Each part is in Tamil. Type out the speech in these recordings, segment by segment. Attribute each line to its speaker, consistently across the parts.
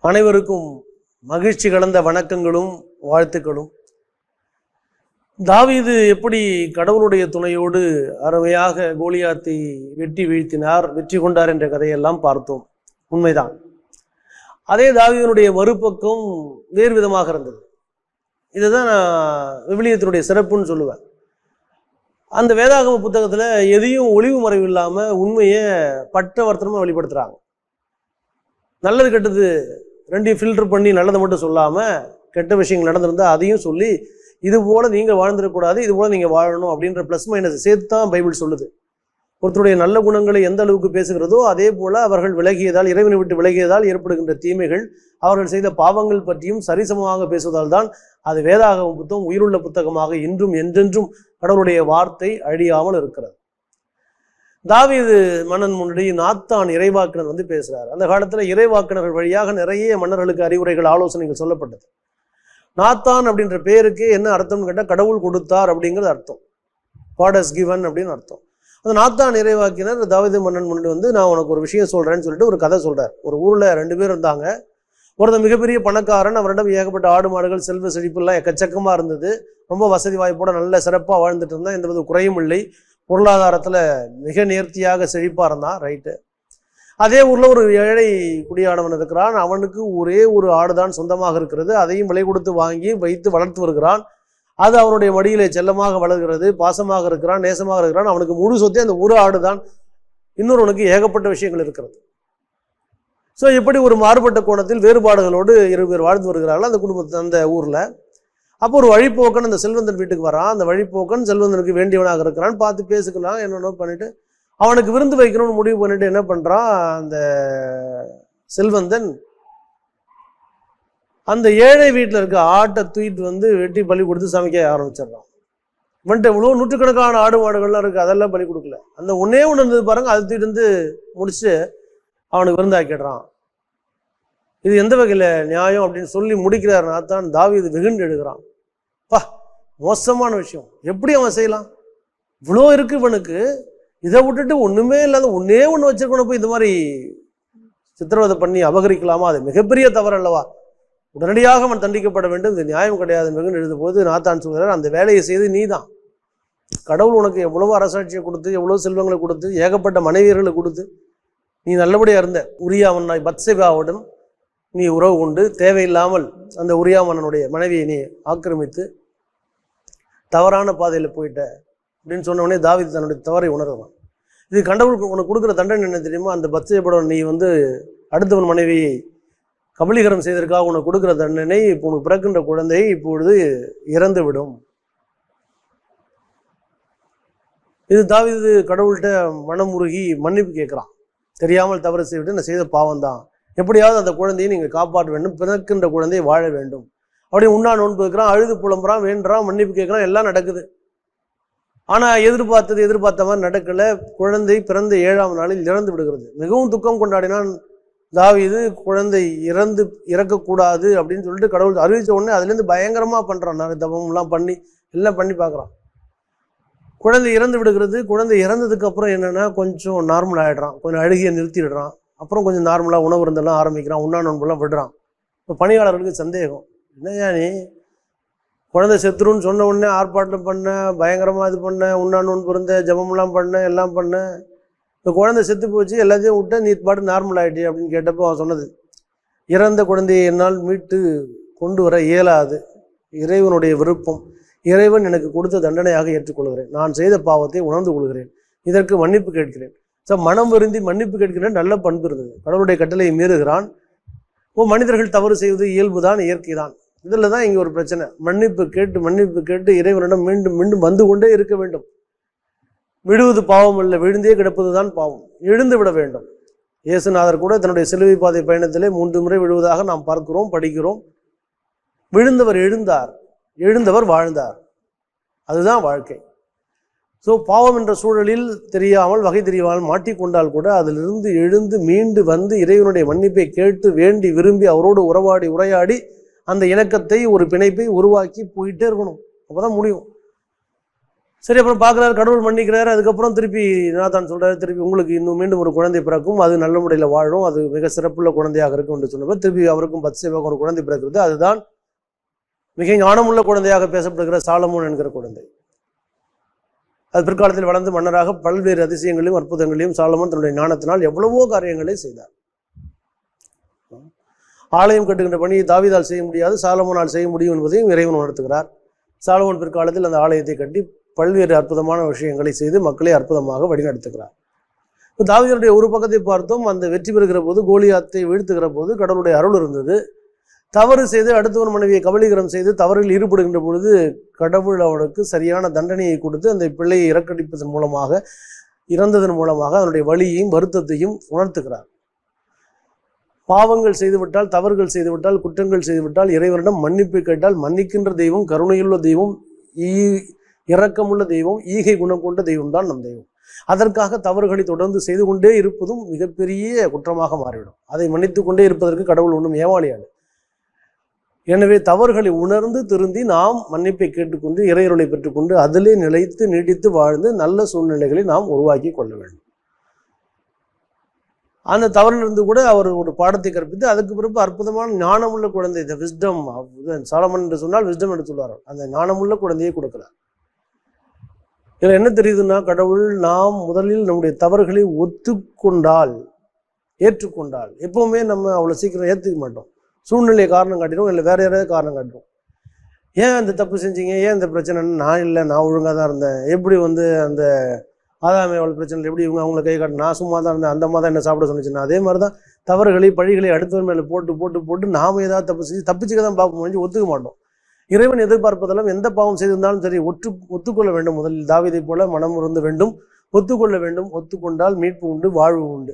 Speaker 1: அனைவருக்கும் மகிழ்ச்சி கலந்த வணக்கங்களும் வாழ்த்துக்களும் தாவீது எப்படி கடவுளுடைய துணையோடு அருமையாக கோலியாத்தை வெட்டி வீழ்த்தினார் வெற்றி கொண்டார் என்ற கதையெல்லாம் பார்த்தோம் உண்மைதான் அதே தாவீதனுடைய மறுபக்கம் வேறு விதமாக இருந்தது இதுதான் நான் விவிலியத்தினுடைய சிறப்புன்னு சொல்லுவேன் அந்த வேதாகம புத்தகத்தில் எதையும் ஒளிவு மறைவு இல்லாமல் உண்மையை பட்டவர்த்தனமாக வெளிப்படுத்துகிறாங்க நல்லது கெட்டது ரெண்டையும் ஃபில்டர் பண்ணி நல்லதை மட்டும் சொல்லாமல் கெட்ட விஷயங்கள் நடந்திருந்தா அதையும் சொல்லி இது போல நீங்கள் வாழ்ந்துடக்கூடாது இது போல நீங்கள் வாழணும் அப்படின்ற ப்ளஸ் மைனஸ் சேர்த்து தான் பைபிள் சொல்லுது ஒருத்தருடைய நல்ல குணங்களை எந்த அளவுக்கு பேசுகிறதோ அதே போல அவர்கள் விலகியதால் இறைவனை விட்டு விலகியதால் ஏற்படுகின்ற தீமைகள் அவர்கள் செய்த பாவங்கள் பற்றியும் சரிசமமாக பேசுவதால் தான் அது வேதாகம புத்தகம் உயிருள்ள புத்தகமாக இன்றும் என்றென்றும் கடவுளுடைய வார்த்தை அழியாமல் இருக்கிறது தாவீது மன்னன் முன்னாடி நாத்தான் இறைவாக்கினர் வந்து பேசுறார் அந்த காலத்துல இறைவாக்கினர்கள் வழியாக நிறைய மன்னர்களுக்கு அறிவுரைகள் ஆலோசனைகள் சொல்லப்பட்டது நாத்தான் அப்படின்ற பேருக்கு என்ன அர்த்தம்னு கேட்டால் கடவுள் கொடுத்தார் அப்படிங்கிறது அர்த்தம் காடஸ் கிவன் அப்படின்னு அர்த்தம் அந்த நாத்தான் இறைவாக்கினர் தாவீது மன்னன் முன்னாடி வந்து நான் உனக்கு ஒரு விஷயம் சொல்றேன்னு சொல்லிட்டு ஒரு கதை சொல்றார் ஒரு ஊர்ல ரெண்டு பேர் இருந்தாங்க ஒருத்தன் மிகப்பெரிய பணக்காரன் அவரிடம் ஏகப்பட்ட ஆடு மாடுகள் செல்வ செழிப்புலாம் எக்கச்சக்கமா இருந்தது ரொம்ப வசதி வாய்ப்போட நல்ல சிறப்பாக வாழ்ந்துட்டு இருந்தான் எந்தவித குறையும் இல்லை பொருளாதாரத்தில் மிக நேர்த்தியாக செழிப்பாக இருந்தான் ரைட்டு அதே ஊரில் ஒரு ஏழை குடியானவன் இருக்கிறான் அவனுக்கு ஒரே ஒரு ஆடுதான் சொந்தமாக இருக்கிறது அதையும் விலை கொடுத்து வாங்கி வைத்து வளர்த்து வருகிறான் அது அவனுடைய மடியிலே செல்லமாக வளர்கிறது பாசமாக இருக்கிறான் நேசமாக இருக்கிறான் அவனுக்கு முழு சொத்தே அந்த ஒரு ஆடுதான் இன்னொருவனுக்கு ஏகப்பட்ட விஷயங்கள் இருக்கிறது ஸோ இப்படி ஒரு மாறுபட்ட கோணத்தில் வேறுபாடுகளோடு இரு பேர் வாழ்ந்து வருகிறார்கள் அந்த குடும்பத்து அந்த ஊரில் அப்போ ஒரு வழிப்போக்கன் அந்த செல்வந்தன் வீட்டுக்கு வரான் அந்த வழிப்போக்கன் செல்வந்தனுக்கு வேண்டியவனாக இருக்கிறான் பார்த்து பேசிக்கலாம் என்னென்ன பண்ணிட்டு அவனுக்கு விருந்து வைக்கணும்னு முடிவு பண்ணிட்டு என்ன பண்றான் அந்த செல்வந்தன் அந்த ஏழை வீட்டில் இருக்க ஆட்டை தூக்கிட்டு வந்து வெட்டி பலி கொடுத்து சமைக்க ஆரம்பிச்சிடுறான் வந்துட்டு இவ்வளோ நூற்றுக்கணக்கான ஆடு மாடுகள்லாம் இருக்கு அதெல்லாம் பலி கொடுக்கல அந்த ஒன்னே ஒன்று இருந்தது பாருங்க அது தூக்கிட்டு வந்து முடிச்சு அவனுக்கு விருந்தாக்கிடுறான் இது எந்த வகையில் நியாயம் அப்படின்னு சொல்லி முடிக்கிறார் நாத்தான் தாவீது வெகுண்டு எடுக்கிறான் பா மோசமான விஷயம் எப்படி அவன் செய்யலாம் இவ்வளோ இருக்கு இவனுக்கு இதை விட்டுட்டு ஒண்ணுமே இல்லாத ஒன்னே ஒன்று வச்சிருக்கணும் போய் இந்த மாதிரி சித்திரவதை பண்ணி அபகரிக்கலாமா அது மிகப்பெரிய தவறு அல்லவா உடனடியாக அவன் தண்டிக்கப்பட வேண்டும் இது நியாயம் கிடையாது மிகுன்னு எழுதும் போது நாத்தான் சொல்கிறார் அந்த வேலையை செய்து நீதான் கடவுள் உனக்கு எவ்வளவு அரசாட்சியை கொடுத்து எவ்வளவு செல்வங்களை கொடுத்து ஏகப்பட்ட மனைவியர்களை கொடுத்து நீ நல்லபடியா இருந்த உரியாமன் நாய் பத்சேபாவுடன் நீ உறவு கொண்டு தேவையில்லாமல் அந்த உரியாமன்னனுடைய மனைவியை நீ ஆக்கிரமித்து தவறான பாதையில் போயிட்ட அப்படின்னு சொன்ன உடனே தாவீது தன்னுடைய தவறை உணர்வான் இது கண்டவளுக்கு உனக்கு கொடுக்குற தண்டனை என்ன தெரியுமா அந்த பத்சேபடம் நீ வந்து அடுத்தவன் மனைவியை கபலீகரம் செய்ததற்காக உனக்கு கொடுக்குற தண்டனை இப்போ உனக்கு பிறக்கின்ற குழந்தை இப்பொழுது இறந்து விடும் இது தாவீது கடவுள்கிட்ட மனமுருகி மன்னிப்பு கேட்குறான் தெரியாமல் தவறு செய்துவிட்டு நான் செய்த பாவம் தான் எப்படியாவது அந்த குழந்தையை நீங்கள் காப்பாற்ற வேண்டும் பிறக்கின்ற குழந்தை வாழ வேண்டும் அப்படியே உண்ணா நோன்பு இருக்கிறான் அழுது புலம்புறான் வேண்டுறான் மன்னிப்பு கேட்குறான் எல்லாம் நடக்குது ஆனால் எதிர்பார்த்தது எதிர்பார்த்த மாதிரி நடக்கல குழந்தை பிறந்த ஏழாம் நாளில் இறந்து விடுகிறது மிகவும் துக்கம் கொண்டாடினான் தாவீது குழந்தை இறந்து இறக்கக்கூடாது அப்படின்னு சொல்லிட்டு கடவுள் அறிவிச்ச உடனே அதுலேருந்து பயங்கரமாக பண்ணுறான் நிறைய தபம்லாம் பண்ணி எல்லாம் பண்ணி பார்க்குறான் குழந்தை இறந்து விடுகிறது குழந்தை இறந்ததுக்கு அப்புறம் என்னன்னா கொஞ்சம் நார்மல் ஆயிடுறான் கொஞ்சம் அழுகிய நிறுத்திடுறான் அப்புறம் கொஞ்சம் நார்மலாக உணவு இருந்தெல்லாம் ஆரம்பிக்கிறான் உண்ணா நோன்பெல்லாம் விடுறான் இப்போ பணியாளர்களுக்கு சந்தேகம் என்னையா நீ குழந்தை செத்துருன்னு சொன்ன உடனே ஆர்ப்பாட்டம் பண்ண பயங்கரமாக இது பண்ண உண்ணா நோன்பு இருந்த ஜபம்லாம் பண்ண எல்லாம் பண்ண இப்போ குழந்தை செத்து போச்சு எல்லாத்தையும் விட்ட நீ பாட்டு நார்மல் ஆகிட்டி அப்படின்னு கேட்டப்போ அவன் சொன்னது இறந்த குழந்தையை என்னால் மீட்டு கொண்டு வர இயலாது இறைவனுடைய விருப்பம் இறைவன் எனக்கு கொடுத்த தண்டனையாக ஏற்றுக்கொள்கிறேன் நான் செய்த பாவத்தை உணர்ந்து கொள்கிறேன் இதற்கு மன்னிப்பு கேட்கிறேன் ஸோ மனம் வருந்தி மன்னிப்பு கேட்கிறேன் நல்ல பண்பு இருந்தது கடவுளுடைய கட்டளையை மீறுகிறான் ஓ மனிதர்கள் தவறு செய்வது இயல்புதான் இயற்கை தான் இதில் தான் இங்கே ஒரு பிரச்சனை மன்னிப்பு கேட்டு மன்னிப்பு கேட்டு இறைவனிடம் மீண்டும் மீண்டும் வந்து கொண்டே இருக்க வேண்டும் விடுவது பாவம் அல்ல விழுந்தே கிடப்பது தான் பாவம் எழுந்து விட வேண்டும் இயேசுநாதர் கூட தன்னுடைய சிலுவை பாதை பயணத்திலே மூன்று முறை விழுவதாக நாம் பார்க்கிறோம் படிக்கிறோம் விழுந்தவர் எழுந்தார் எழுந்தவர் வாழ்ந்தார் அதுதான் வாழ்க்கை ஸோ பாவம் என்ற சூழலில் தெரியாமல் வகை தெரியாமல் மாட்டிக்கொண்டால் கூட அதிலிருந்து எழுந்து மீண்டு வந்து இறைவனுடைய மன்னிப்பை கேட்டு வேண்டி விரும்பி அவரோடு உறவாடி உரையாடி அந்த இணக்கத்தை ஒரு பிணைப்பை உருவாக்கி போயிட்டே இருக்கணும் அப்பதான் முடியும் சரி அப்புறம் பார்க்குறாரு கடவுள் மன்னிக்கிறாரு அதுக்கப்புறம் திருப்பி நாதான் சொல்றாரு திருப்பி உங்களுக்கு இன்னும் மீண்டும் ஒரு குழந்தை பிறக்கும் அது நல்ல முறையில் வாழும் அது மிக சிறப்புள்ள குழந்தையாக இருக்கும் என்று சொன்னப்ப திருப்பி அவருக்கும் பத்து சேவாக ஒரு குழந்தை பிறக்கிறது அதுதான் மிக ஞானமுள்ள குழந்தையாக பேசப்படுகிற சாலமோன் என்கிற குழந்தை அது பிற்காலத்தில் வளர்ந்து மன்னராக பல்வேறு அதிசயங்களையும் அற்புதங்களையும் சாலமோன் தன்னுடைய ஞானத்தினால் எவ்வளவோ காரியங்களை செய்தார் ஆலயம் கட்டுகின்ற பணியை தாவீதால் செய்ய முடியாது சாலமோனால் செய்ய முடியும் என்பதையும் இறைவன் உணர்த்துகிறார் சாலமோன் பிற்காலத்தில் அந்த ஆலயத்தை கட்டி பல்வேறு அற்புதமான விஷயங்களை செய்து மக்களை அற்புதமாக வழிநடத்துகிறார் இப்போ தாவீதனுடைய ஒரு பக்கத்தை பார்த்தோம் அந்த வெற்றி பெறுகிற போது கோலியாத்தை வீழ்த்துகிற போது கடவுளுடைய அருள் இருந்தது தவறு செய்து அடுத்தவன் மனைவியை கபலீகரம் செய்து தவறில் ஈடுபடுகின்ற பொழுது கடவுள் அவனுக்கு சரியான தண்டனையை கொடுத்து அந்த பிள்ளையை இறக்கடிப்பதன் மூலமாக இறந்ததன் மூலமாக அதனுடைய வலியையும் வருத்தத்தையும் உணர்த்துகிறார் பாவங்கள் செய்துவிட்டால் தவறுகள் செய்துவிட்டால் குற்றங்கள் செய்துவிட்டால் இறைவனிடம் மன்னிப்பு கேட்டால் மன்னிக்கின்ற தெய்வம் கருணையுள்ள தெய்வம் ஈ இரக்கமுள்ள தெய்வம் ஈகை குணம் கொண்ட தெய்வம் தான் நம் தெய்வம் அதற்காக தவறுகளை தொடர்ந்து செய்து கொண்டே இருப்பதும் மிகப்பெரிய குற்றமாக மாறிவிடும் அதை மன்னித்து கொண்டே இருப்பதற்கு கடவுள் ஒன்றும் ஏமாளியாது எனவே தவறுகளை உணர்ந்து திருந்தி நாம் மன்னிப்பை கேட்டுக்கொண்டு இறையருளை பெற்றுக்கொண்டு அதிலே நிலைத்து நீடித்து வாழ்ந்து நல்ல சூழ்நிலைகளை நாம் உருவாக்கி கொள்ள வேண்டும் அந்த தவறிலிருந்து கூட அவர் ஒரு பாடத்தை கற்பித்து அதுக்கு பிறகு அற்புதமான ஞானமுள்ள குழந்தை இந்த விஸ்டம் சாலமன் என்று சொன்னால் விஸ்டம் என்று சொல்வார் அந்த ஞானமுள்ள குழந்தையை கொடுக்கிறார் இதில் என்ன தெரியுதுன்னா கடவுள் நாம் முதலில் நம்முடைய தவறுகளை ஒத்துக்கொண்டால் ஏற்றுக்கொண்டால் எப்பவுமே நம்ம அவ்வளோ சீக்கிரம் ஏற்றுக்க மாட்டோம் சூழ்நிலையை காரணம் காட்டிடும் இல்லை வேற யாராவது காரணம் காட்டுறோம் ஏன் அந்த தப்பு செஞ்சீங்க ஏன் இந்த பிரச்சனை நான் இல்லை நான் ஒழுங்காக தான் இருந்தேன் எப்படி வந்து அந்த ஆதாமே அவள் பிரச்சனை எப்படி இவங்க அவங்கள கை காட்டு நான் சும்மா தான் இருந்தேன் அந்த மாதிரி தான் என்ன சாப்பிட சொன்னிச்சுன்னா அதே மாதிரி தான் தவறுகளை பழிகளை அடுத்தவன் மேலே போட்டு போட்டு போட்டு நாம ஏதாவது தப்பு செஞ்சு தப்பிச்சுக்க தான் பார்க்க முடிஞ்சு ஒத்துக்க மாட்டோம் இறைவன் எதிர்பார்ப்பதெல்லாம் எந்த பாவம் செய்திருந்தாலும் சரி ஒற்று ஒத்துக்கொள்ள வேண்டும் முதலில் தாவீதை போல மனம் உருந்து வேண்டும் ஒத்துக்கொள்ள வேண்டும் ஒத்துக்கொண்டால் மீட்பு உண்டு வாழ்வு உண்டு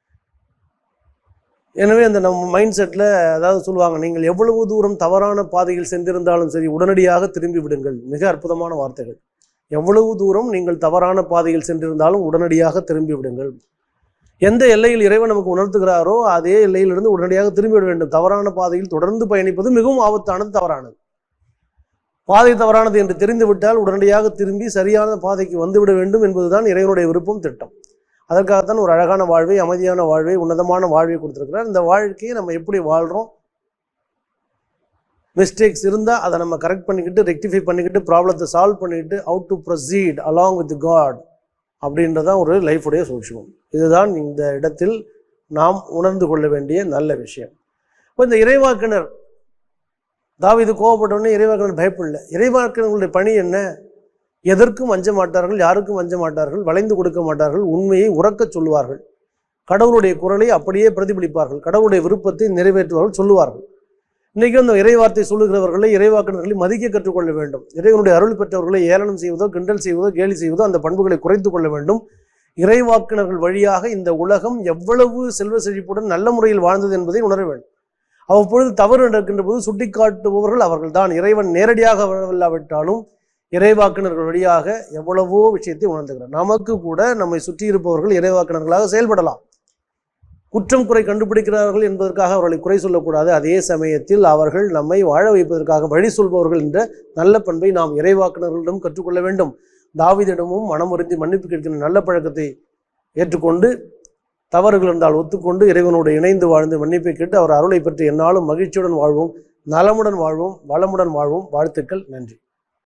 Speaker 1: எனவே அந்த நம்ம மைண்ட் செட்டில் அதாவது சொல்லுவாங்க நீங்கள் எவ்வளவு தூரம் தவறான பாதையில் சென்றிருந்தாலும் சரி உடனடியாக திரும்பி விடுங்கள் மிக அற்புதமான வார்த்தைகள் எவ்வளவு தூரம் நீங்கள் தவறான பாதையில் சென்றிருந்தாலும் உடனடியாக திரும்பி விடுங்கள் எந்த எல்லையில் இறைவன் நமக்கு உணர்த்துகிறாரோ அதே எல்லையிலிருந்து உடனடியாக திரும்பி விட வேண்டும் தவறான பாதையில் தொடர்ந்து பயணிப்பது மிகவும் ஆபத்தானது தவறானது பாதை தவறானது என்று தெரிந்துவிட்டால் உடனடியாக திரும்பி சரியான பாதைக்கு வந்துவிட வேண்டும் என்பதுதான் இறைவனுடைய விருப்பம் திட்டம் அதற்காகத்தான் ஒரு அழகான வாழ்வை அமைதியான வாழ்வை உன்னதமான வாழ்வை கொடுத்துருக்கிறார் இந்த வாழ்க்கையை நம்ம எப்படி வாழ்கிறோம் மிஸ்டேக்ஸ் இருந்தால் அதை நம்ம கரெக்ட் பண்ணிக்கிட்டு ரெக்டிஃபை பண்ணிக்கிட்டு ப்ராப்ளத்தை சால்வ் பண்ணிக்கிட்டு out to proceed along with God அப்படின்றதான் ஒரு லைஃபுடைய சூட்சமம் இதுதான் இந்த இடத்தில் நாம் உணர்ந்து கொள்ள வேண்டிய நல்ல விஷயம் இப்போ இந்த இறைவாக்கினர் தாவீது கோவப்பட்டவுடனே இறைவாக்கினர் பயப்படல இறைவாக்கினர்களுடைய பணி என்ன எதற்கும் அஞ்ச மாட்டார்கள் யாருக்கும் அஞ்ச மாட்டார்கள் வளைந்து கொடுக்க மாட்டார்கள் உண்மையை உறக்கச் சொல்லுவார்கள் கடவுளுடைய குரலை அப்படியே பிரதிபலிப்பார்கள் கடவுளுடைய விருப்பத்தை நிறைவேற்றுவார்கள் சொல்லுவார்கள் இன்னைக்கு அந்த இறைவார்த்தை சொல்லுகிறவர்களை இறைவாக்கினர்களை மதிக்க கற்றுக்கொள்ள வேண்டும் இறைவனுடைய அருள் பெற்றவர்களை ஏளனம் செய்வதோ கிண்டல் செய்வதோ கேலி செய்வதோ அந்த பண்புகளை குறைத்து கொள்ள வேண்டும் இறைவாக்கினர்கள் வழியாக இந்த உலகம் எவ்வளவு செல்வ செழிப்புடன் நல்ல முறையில் வாழ்ந்தது என்பதை உணர வேண்டும் அவ்வப்பொழுது தவறு நடக்கின்ற போது சுட்டிக்காட்டுபவர்கள் அவர்கள்தான் இறைவன் நேரடியாக வரவில்லாவிட்டாலும் இறைவாக்கினர்கள் வழியாக எவ்வளவோ விஷயத்தை உணர்ந்துகிறார் நமக்கு கூட நம்மை சுற்றி இருப்பவர்கள் இறைவாக்கினர்களாக செயல்படலாம் குற்றம் குறை கண்டுபிடிக்கிறார்கள் என்பதற்காக அவர்களை குறை சொல்லக்கூடாது அதே சமயத்தில் அவர்கள் நம்மை வாழ வைப்பதற்காக வழி சொல்பவர்கள் என்ற நல்ல பண்பை நாம் இறைவாக்கினர்களிடம் கற்றுக்கொள்ள வேண்டும் தாவிதிடமும் மனமுறிந்து மன்னிப்பு கேட்கிற நல்ல பழக்கத்தை ஏற்றுக்கொண்டு தவறுகள் இருந்தால் ஒத்துக்கொண்டு இறைவனோடு இணைந்து வாழ்ந்து மன்னிப்பை கேட்டு அவர் அருளை பற்றி என்னாலும் மகிழ்ச்சியுடன் வாழ்வோம் நலமுடன் வாழ்வோம் வளமுடன் வாழ்வோம் வாழ்த்துக்கள் நன்றி